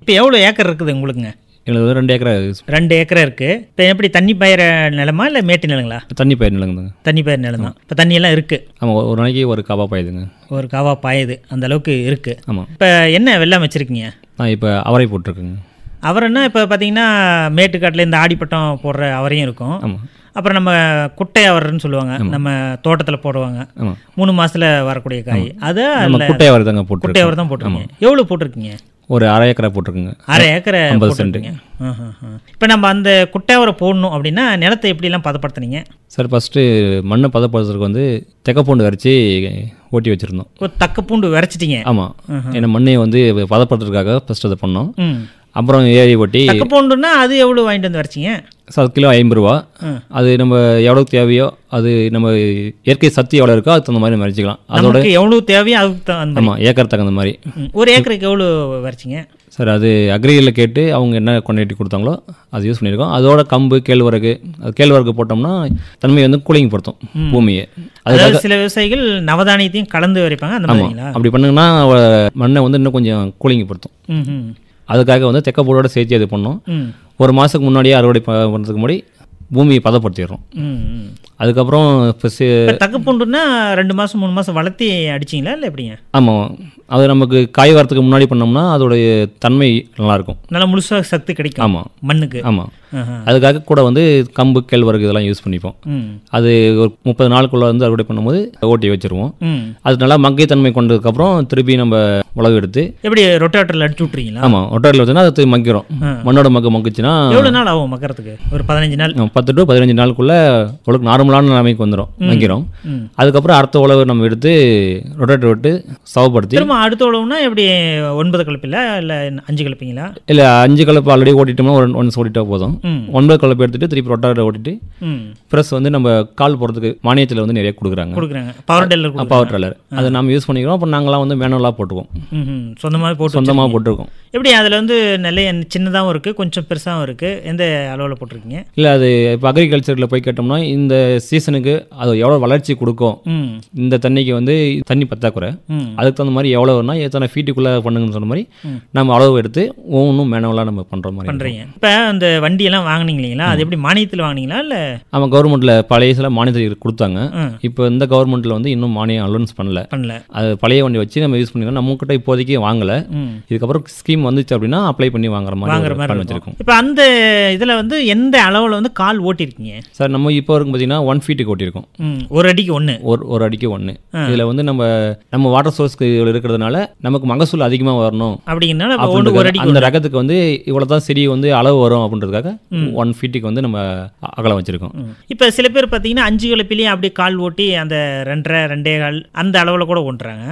இப்போ எவ்வளோ ஏக்கர் இருக்குது உங்களுக்குங்க எங்களுக்கு வந்து ரெண்டு ஏக்கரா யூஸ் ரெண்டு ஏக்கர் இருக்குது இப்போ எப்படி தண்ணி பயிர நிலமா இல்லை மேட்டு நிலங்களா தண்ணி பயிர் நிலங்குதுங்க தண்ணி பயிர் நிலம் தான் இப்போ தண்ணியெல்லாம் இருக்குது ஆமாம் ஒரு நாளைக்கு ஒரு கவா பாயுதுங்க ஒரு காவா பாயுது அந்த அளவுக்கு இருக்குது ஆமாம் இப்போ என்ன வெள்ளாமை வச்சுருக்கீங்க நான் இப்போ அவரை போட்டிருக்கேங்க அவரைன்னா இப்போ பார்த்தீங்கன்னா மேட்டுக்காட்டில் இந்த ஆடிப்பட்டம் போடுற அவரையும் இருக்கும் ஆமாம் அப்புறம் நம்ம குட்டை அவரைன்னு சொல்லுவாங்க நம்ம தோட்டத்தில் போடுவாங்க ஆமாம் மூணு மாசத்துல வரக்கூடிய காய் அது நம்ம குட்டை அவரை தாங்க குட்டை போட்டிருக்கேன் அவர் தான் போட்டிருக்கீங்க எவ்வளோ போட்டிருக்கீங்க ஒரு அரை ஏக்கரா போட்டிருக்குங்க அரை ஏக்கரை ஐம்பது சென்ட் போட்டிருக்கீங்க இப்போ நம்ம அந்த குட்டை அவரை போடணும் அப்படின்னா நிலத்தை எப்படிலாம் பதப்படுத்துனீங்க சார் ஃபஸ்ட்டு மண்ணை பதப்படுத்துறதுக்கு வந்து தெக்கப்பூண்டு வரைச்சி ஓட்டி வச்சுருந்தோம் ஒரு தக்க பூண்டு விரைச்சிட்டீங்க ஆமாம் ஏன்னா மண்ணை வந்து பதப்படுத்துறதுக்காக ஃபஸ்ட்டு அதை பண்ணோம் ம் அப்புறம் ஏரி ஓட்டி தக்க பூண்டுன்னா அது எவ்வளோ வாங்கிட்டு வந்து வரைச்சிங்க அது கிலோ ஐம்பது ரூபா ம். அது நம்ம எவ்வளோ தேவையோ அது நம்ம இயற்கை சக்தி எவ்வளோ இருக்கோ அதுக்கு தகுந்த மாதிரி நம்ம வரைச்சிக்கலாம் அதோட நமக்கு எவ்வளோ தேவையோ அதுக்கு தகுந்த மாதிரி. ஆமாம் ஏக்கர் தகுந்த மாதிரி ம். ஒரு ஏக்கருக்கு எவ்வளோ வரைச்சிங்க சார் அது அக்ரியில் கேட்டு அவங்க என்ன குவான்டிட்டி கொடுத்தாங்களோ அது யூஸ் பண்ணியிருக்கோம் அதோட கம்பு கேழ்வரகு அது கேழ்வரகு போட்டோம்னா தன்மை வந்து கூலிங் படுத்தும் பூமியை அது அதாவது சில விவசாயிகள் நவதானியத்தையும் கலந்து வரைப்பாங்க அந்த ஆமாம் மாதிரிங்களா அப்படி பண்ணுங்கன்னா அவ- மண்ணை வந்து இன்னும் கொஞ்சம் கூலிங் படுத்தும் ம் ம் அதுக்காக வந்து தெக்கப்போடோட சேர்த்து அது பண்ணோம் ம் ஒரு மாதத்துக்கு முன்னாடியே அறுவடை ப- பண்ணுறதுக்கு முன்னாடி பூமியை பதப்படுத்திடுறோம் ம் ம் அதுக்கப்புறம் இப்போ இப்போ தக்க பூண்டுன்னா ரெண்டு மாதம் மூணு மாதம் வளர்த்தி அடிச்சிங்களா இல்லை எப்படிங்க ஆமாம் அது நமக்கு காய் வரத்துக்கு முன்னாடி பண்ணோம்னா அதோடைய தன்மை நல்லாயிருக்கும் நல்லா முழுசாக சத்து கிடைக்கும் ஆமாம் மண்ணுக்கு ஆமாம் ஆஹா. அதுக்காக கூட வந்து கம்பு கேழ்வரகு இதெல்லாம் யூஸ் பண்ணிப்போம் ம் அது ஒரு முப்பது நாளுக்குள்ளே வந்து அறுவடை பண்ணும்போது ஓட்டி வச்சிருவோம் ம் அது நல்லா மங்கை தன்மை கொண்டதுக்கப்புறம் திருப்பி நம்ம உழவு எடுத்து எப்படி ரொட்டேட்டரில் அடிச்சு விட்றீங்களா ஆமாம் ஒட்டரில் வச்சுன்னா அது மங்கிரும் மண்ணோட மக்கு மக்குச்சுன்னா எவ்வளோ நாள் ஆகும் மக்கறதுக்கு ஒரு பதினஞ்சு நாள் பத்து டு பதினஞ்சு நாளுக்குள்ள உழவுக்கு நார்மலான நிலைமைக்கு வந்துடும் மங்கிரும் ம். அதுக்கப்புறம் அடுத்த உழவு நம்ம எடுத்து ரொட்டேட்டர் விட்டு சவப்படுத்தி திரும்ப அடுத்த உழவுனா எப்படி ஒன்பது கலப்பில்ல இல்லை அஞ்சு கலப்பீங்களா இல்லை அஞ்சு கலப்பு ஆல்ரெடி ஓட்டிட்டோம்னா ஒரு ஒன்ஸ் ஓட்டிட்டா போதும் ம் ஒன்பது கலப்பு எடுத்துட்டு திருப்பி ரொட்டாட்டர் ஓட்டிட்டு ம் ப்ளஸ் வந்து நம்ம கால் போகிறதுக்கு மானியத்தில் வந்து நிறைய கொடுக்குறாங்க கொடுக்குறாங்க பவர் டெல்லர் கொடுக்குறாங்க பவர் ட்ரெல்லர் அதை நம்ம யூஸ் பண்ணிக்கிறோம் அப்புறம் நாங்களாம் வந்து மேனுவலாக போட்டுக்குவோம் ம் ம் சொந்தமாக போட்டு சொந்தமாக போட்டிருக்கோம் எப்படி அதில் வந்து நிறைய சின்னதாகவும் இருக்குது கொஞ்சம் பெருசாகவும் இருக்குது எந்த அளவில் போட்டிருக்கீங்க இல்லை அது இப்போ அக்ரிகல்ச்சரில் போய் கேட்டோம்னா இந்த சீசனுக்கு அது எவ்வளோ வளர்ச்சி கொடுக்கும் ம் இந்த தண்ணிக்கு வந்து தண்ணி பத்தாக்குறை ம் அதுக்கு தகுந்த மாதிரி எவ்வளோனா எத்தனை ஃபீட்டுக்குள்ளே பண்ணுங்கன்னு சொன்ன மாதிரி நம்ம அளவு எடுத்து ஒவ்வொன்றும் மேனுவலாக நம்ம பண்ணுற மாதிரி பண்ணுறீங்க இப்போ அந்த வண்டியெல்லாம் வாங்குனீங்க இல்லைங்களா அது எப்படி மானியத்தில் வாங்குனீங்களா இல்லை ஆமாம் கவர்மெண்ட்டில் பழைய சில மானியத்தில் கொடுத்தாங்க ம் இப்போ இந்த கவர்மெண்ட்டில் வந்து இன்னும் மானியம் அலோன்ஸ் பண்ணல பண்ணல அது பழைய வண்டி வச்சு நம்ம யூஸ் பண்ணிக்கலாம் நம்ம கிட்ட இப்போதைக்கு வாங்கலை ம் இதுக்கப்புறம் ஸ்கீம் வந்துச்சு அப்படின்னா அப்ளை பண்ணி வாங்குற மாதிரி வாங்குற ஒரு மாதிரி plan இருக்கும் வச்சிருக்கோம் இப்போ அந்த இதில் வந்து எந்த அளவில் வந்து கால் ஓட்டியிருக்கீங்க சார் நம்ம இப்போ வரைக்கும் பார்த்தீங்கன்னா ஒன் ஃபீட்டுக்கு ஓட்டியிருக்கோம் ம் ஒரு அடிக்கு ஒன்று ஒரு ஒரு அடிக்கு ஒன்று இதில் வந்து நம்ம நம்ம வாட்டர் சோர்ஸ்க்கு இருக்கிறதுனால நமக்கு மகசூல் அதிகமாக வரணும் அப்படிங்கிறனால இப்போ ஒன்று ஒரு அப்படின்றதுக்காக அடிக்கு அந்த ரகத்துக்கு வந்து இவ்வளோ தான் செடி வந்து அளவு வரும் அப்படின்றதுக்காக ஒன் ஃபீட்டுக்கு வந்து நம்ம அகலம் வச்சிருக்கோம் இப்போ சில பேர் பார்த்தீங்கன்னா அஞ்சு கலப்பிலையும் அப்படியே கால் ஓட்டி அந்த ரெண்டரை ரெண்டே கால் அந்த அளவில் கூட ஓட்டுறாங்க